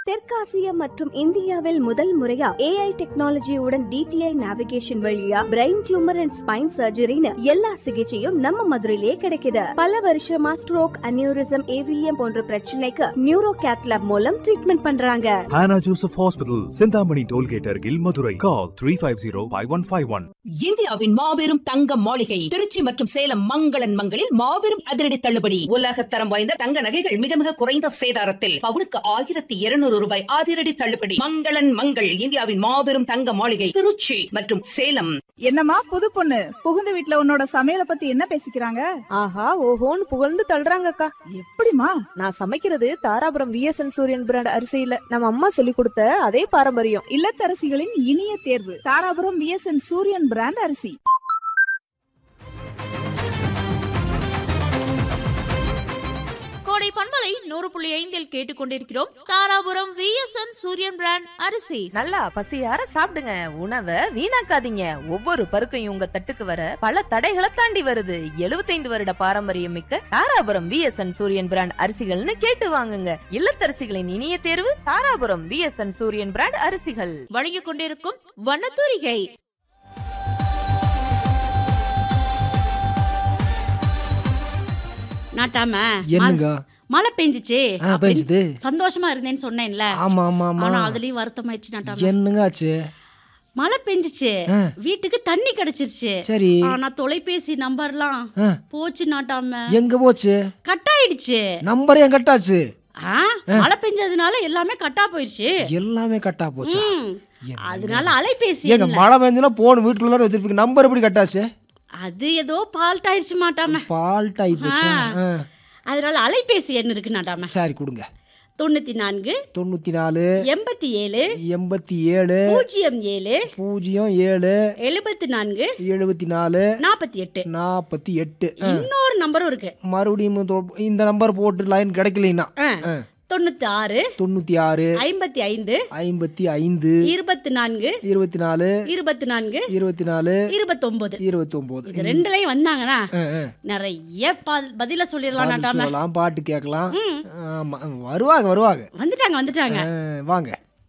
தெற்காசியா மற்றும் இந்தியாவில் முதல் முறையா ஏஐ டெக்னாலஜியுடன் டிடிஐ நேவிகேஷன் வழியா பிரெயின் டியூமர் அண்ட் ஸ்பைன் சர்ஜரின்னு எல்லா சிகிச்சையும் நம்ம மதுரையிலே கிடைக்குது பல வருஷமா ஸ்ட்ரோக் அனியூரிசம் ஏவிஎம் போன்ற பிரச்சனைக்கு நியூரோ கேத்லாப் மூலம் ட்ரீட்மெண்ட் பண்றாங்க Hannah Joseph Hospital, Sindhamani Tollgate Argil, Madurai. Call 350-5151. இந்தியாவின் மாபெரும் தங்க மாளிகை திருச்சி மற்றும் சேலம் மங்களன் மங்களில் மாபெரும் அதிரடி தள்ளுபடி உலகத்தரம் வாய்ந்த தங்க நகைகள் மிக மிக குறைந்த சேதாரத்தில் பவுனுக்கு ஆயிரத்தி இருநூறு ரூபாய் அதிரடி தள்ளுபடி மங்களன் மங்கள் இந்தியாவின் மாபெரும் தங்க மாளிகை திருச்சி மற்றும் சேலம் என்னம்மா புது பொண்ணு புகுந்த வீட்ல உன்னோட சமையல பத்தி என்ன பேசிக்கிறாங்க ஆஹா ஓஹோன்னு புகழ்ந்து தள்ளுறாங்கக்கா எப்படிமா நான் சமைக்கிறது தாராபுரம் விஎஸ்என் சூரியன் பிராண்ட் அரிசியில நம்ம அம்மா சொல்லி கொடுத்த அதே பாரம்பரியம் இல்லத்தரசிகளின் இனிய தேர்வு தாராபுரம் விஎஸ்என் சூரியன் பிராண்ட் அரிசி கோடை பண்பலை நூறு புள்ளி ஐந்தில் கேட்டுக்கொண்டிருக்கிறோம் தாராபுரம் விஎஸ்என் சூரியன் பிராண்ட் அரிசி நல்லா பசியார சாப்பிடுங்க உணவை வீணாக்காதீங்க ஒவ்வொரு பருக்கையும் உங்க தட்டுக்கு வர பல தடைகளை தாண்டி வருது 75 வருட பாரம்பரியம் மிக்க தாராபுரம் விஎஸ்என் சூரியன் பிராண்ட் அரிசிகள்னு கேட்டு வாங்குங்க இல்லத்தரசிகளின் இனிய தேர்வு தாராபுரம் விஎஸ்என் சூரியன் பிராண்ட் அரிசிகள் வழங்கிக் கொண்டிருக்கும் வண்ணத்தூரிகை நாட்டாம என்னங்க மழை பெஞ்சிச்சு ஆ, அப்படின்னு பெஞ்சுது. சந்தோஷமா இருந்தேன்னு சொன்னேன்ல ஆமா ஆமா ஆமா ஆனா அதுலயும் வருத்தமாயிடுச்சு நாட்டாம என்னங்க ஆச்சு மழை பெஞ்சிச்சு ஆ. வீட்டுக்கு தண்ணி கிடைச்சிருச்சு சரி ஆனா தொலைபேசி நம்பர்லாம் ஆ. போச்சு நாட்டாம எங்க போச்சு கட் ஆயிடுச்சு நம்பர் ஏன் கட்டாச்சு ஆ, மழை பெஞ்சதுனால எல்லாமே கட்டா போயிடுச்சு எல்லாமே கட்டா போச்சு ம். அதனால அலைபேசி ஏங்க இல்ல. மழை பெஞ்சுனா போன் வீட்டுக்குள்ள தான் வச்சிருப்பீங்க நம்பர் எப்படி கட்டாச்சு அது ஏதோ பால்ட் ஆயிடுச்சு மாட்டாம ஃபால்ட் ஆகி போச்சு ஆ. அதனால அலைபேசி என்ன இருக்கு நாட்டாம சரி கொடுங்க தொண்ணூத்தி நான்கு தொண்ணூத்தி நாலு எண்பத்தி ஏழு எண்பத்தி ஏழு பூஜ்ஜியம் ஏழு பூஜ்ஜியம் ஏழு எழுபத்தி நான்கு எழுபத்தி நாலு நாற்பத்தி எட்டு நாற்பத்தி எட்டு இன்னொரு நம்பரும் இருக்கு மறுபடியும் தொ- இந்த நம்பர் போட்டு லைன் கிடைக்கலைன்னா ஆ. ஆ. தொண்ணூத்தி ஆறு தொண்ணூத்தி ஆறு ஐம்பத்தி ஐந்து ஐம்பத்தி ஐந்து இருபத்தி நான்கு இருபத்தி நாலு இருபத்தி நான்கு இருபத்தி நாலு இருபத்தொன்பது இருபத்தி ஒன்பது இது ரெண்டுலயும் வந்தாங்கன்னா நிறைய ப- பதில சொல்லிடலாம் நாட்டாம சொல்லலாம் பாட்டு கேட்கலாம் ஆமா வருவாங்க வருவாங்க வந்துட்டாங்க வந்துட்டாங்க ஆ, வாங்க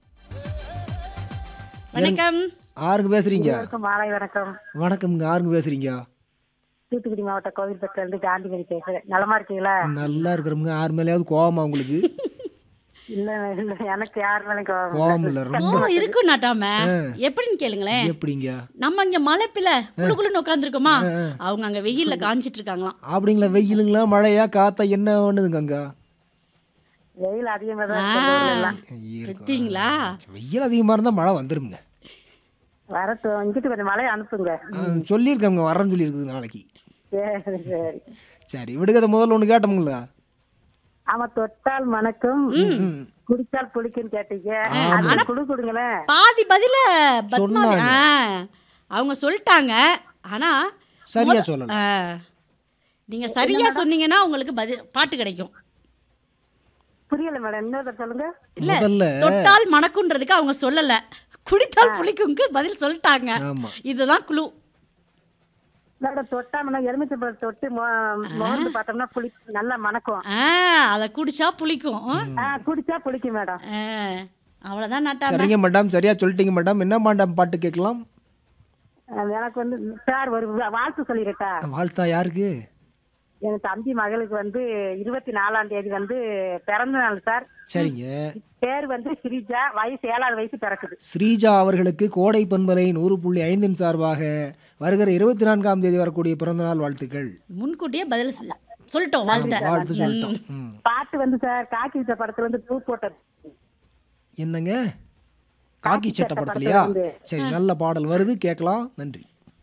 வணக்கம் ஆறுங்க பேசுறீங்க மாலை வணக்கம் வணக்கம்ங்க ஆறுங்க பேசுறீங்க தூத்துக்குடி மாவட்ட கோவில்பட்டில இருந்து காந்திமதி பேசுறேன் நலமா இருக்கீங்களா நல்லா இருக்கிறவங்க ஆறு மேலேயாவது கோவமா உங்களுக்கு இல்ல இல்ல எனக்கு யார் மேலும் கோவம் கோவம் இல்ல ரொம்ப கோவம் இருக்கும் நாட்டாம எப்படின்னு கேளுங்களேன் எப்படிங்க நம்ம இங்க மலைப்பில குழுக்குழுன்னு உட்காந்துருக்கோமா அவங்க அங்க வெயில்ல காஞ்சிட்டு இருக்காங்களாம் அப்படிங்களா வெயிலுங்களா மழையா காத்தா என்ன பண்ணுதுங்க அங்க வெயில் அதிகமா தான் இருக்கு இந்த ஊர்ல எல்லாம். பார்த்தீங்களா வெயில் அதிகமா இருந்தா மழை வந்துருங்க வரட்டு இங்கிட்டு கொஞ்சம் மழை அனுப்புங்க சொல்லியிருக்காங்க வரேன்னு சொல்லியிருக்குது நாளைக்கு சரி சரி சரி விடுகதை முதல்ல ஒன்று கேட்டோம்ங்களா ஆமா தொட்டால் மணக்கும் குடிச்சால் புளிக்குன்னு கேட்டீங்க அது குடு கொடுங்களேன் பாதி பதில பத்மாவதி சொன்னாங்க. ஆ, அவங்க சொல்லிட்டாங்க ஆனா சரியா முத- சொல்லல. ஆ, நீங்க சரியா சொன்னீங்கன்னா உங்களுக்கு பதில் பாட்டு கிடைக்கும் புரியல மேடம் இன்னொரு சொல்லுங்க இல்ல முதல்ல தொட்டால் மணக்குன்றதுக்கு அவங்க சொல்லல குடித்தால் புளிக்கும்க்கு பதில் சொல்லிட்டாங்க ஆமா இதுதான் குழு மேடம் தொட்டாமனா எலுமிச்சை பழம் தொட்டு மோ- மோர்ந்து பார்த்தோம்னா புளி நல்லா மணக்கும் ஆ அத குடிச்சா புளிக்கும் ஆ, குடிச்சா புளிக்கும் மேடம் ஆ, அவ்வளவுதான் நாட்டாம சரிங்க மேடம் சரியா சொல்லிட்டீங்க மேடம் என்ன மேடம் பாட்டு கேட்கலாம் அது எனக்கு வந்து சார் ஒரு வாழ்த்து சொல்லிடட்டா வாழ்த்தா யாருக்கு என் தம்பி மகளுக்கு வந்து இருபத்தி நாலாம் தேதி வந்து பிறந்த நாள் சார் சரிங்க பேர் வந்து ஸ்ரீஜா வயசு ஏழாவது வயசு பிறக்குது ஸ்ரீஜா அவர்களுக்கு கோடை பண்பலை நூறு புள்ளி ஐந்தின் சார்பாக வருகிற இருபத்தி நான்காம் தேதி வரக்கூடிய பிறந்தநாள் வாழ்த்துக்கள் முன்கூட்டியே பதில் சொ- சொல்லிட்டோம் வாழ்த்த வாழ்த்து சொல்லிட்டோம் ம். பாட்டு வந்து சார் காக்கி விட்ட படத்துல வந்து பூ போட்டது என்னங்க காக்கி சட்டை படத்துலையா சரி நல்ல பாடல் வருது கேட்கலாம் நன்றி